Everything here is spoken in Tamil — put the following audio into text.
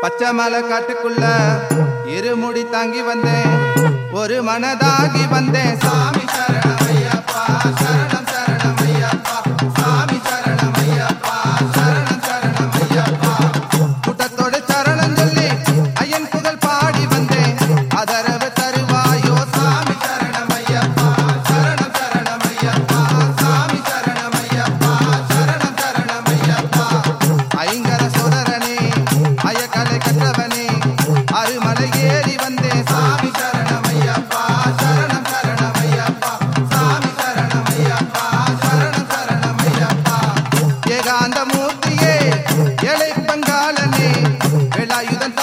பச்சை மலை காட்டுக்குள்ள இருமுடி தாங்கி வந்தேன் ஒரு மனதாகி வந்தேன் சாமி சரணம் ஐயப்பா சரணம் சரணம் ஐயப்பா சாமி சரணம் ஐயப்பா சரணம் சரணம் ஐயப்பா கூட்டத்தோட சரணம் சொல்லி ஐயன் புகழ் பாடி வந்தேன் அதரவு தருவாயோ சாமி சரணம் ஐயப்பா சரணம் சரணம் ஐயப்பா சாமி சரணம் ஐயப்பா சரணம் சரணம் ஐயப்பா ஐங்கர சோதரனே அயக்கலை கற்றவனே அருமலை ஏறி வந்தே சாமி சரணம் ஐயப்பா சரணம் சரணம் ஐயப்பா சாமி சரணம் ஐயப்பா சரணம் சரணம் ஐயப்பா ஏகாந்த மூர்த்தியே ஏழை பங்காளனே வேலாயுதன்